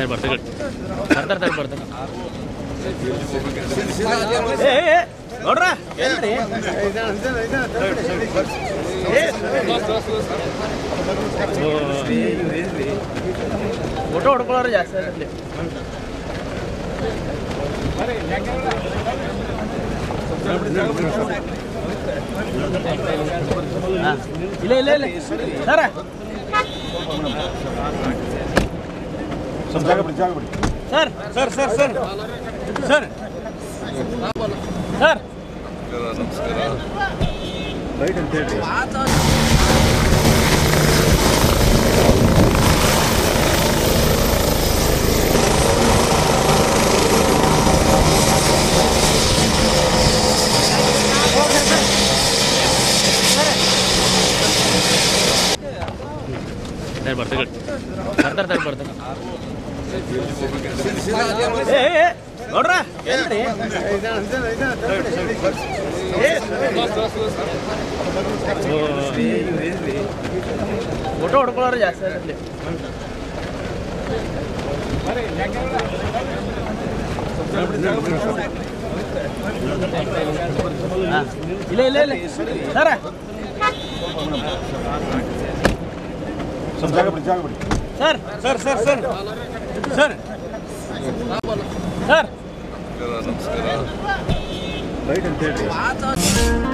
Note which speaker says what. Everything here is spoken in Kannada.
Speaker 1: ಸರಿ ಬರ್ತಾರೆ ಬರ್ತಾರೆ ಸರಿ ಬರ್ತಾರೆ ಏ ಏ, ಏ, ನೋಡ್ರ ಏನ್ರಿ ಫೋಟೋ ಹೊಡ್ಕೊಳ್ಳೋರು ಜಾಸ್ತಿ ಆಗಲಿ ಇಲ್ಲ ಇಲ್ಲ ಇಲ್ಲ ಸರ
Speaker 2: ಸ್ವಲ್ಪ ಜಾಗ ಬಿಡಿ ಜಾಗ ಬಿಡಿ
Speaker 1: sir
Speaker 2: sir sir sir sir
Speaker 1: sir
Speaker 2: right ಅಂತ ಹೇಳಿ
Speaker 1: ಸರಿ ಬರ್ತಾರೆ ಬರ್ತಾರೆ ಸರಿ ಬರ್ತಾರೆ ಏ ಏ, ಏ, ನೋಡ್ರ ಏನ್ರಿ ಫೋಟೋ ಹೊಡ್ಕೊಳ್ಳೋರು ಜಾಸ್ತಿ ಆಗಲಿ ಇಲ್ಲ ಇಲ್ಲ ಇಲ್ಲ ಸರ
Speaker 2: ಸ್ವಲ್ಪ ಜಾಗ ಬಿಡಿ ಜಾಗ ಬಿಡಿ
Speaker 1: sir
Speaker 2: sir sir sir sir
Speaker 1: sir
Speaker 2: right ಅಂತ ಹೇಳಿ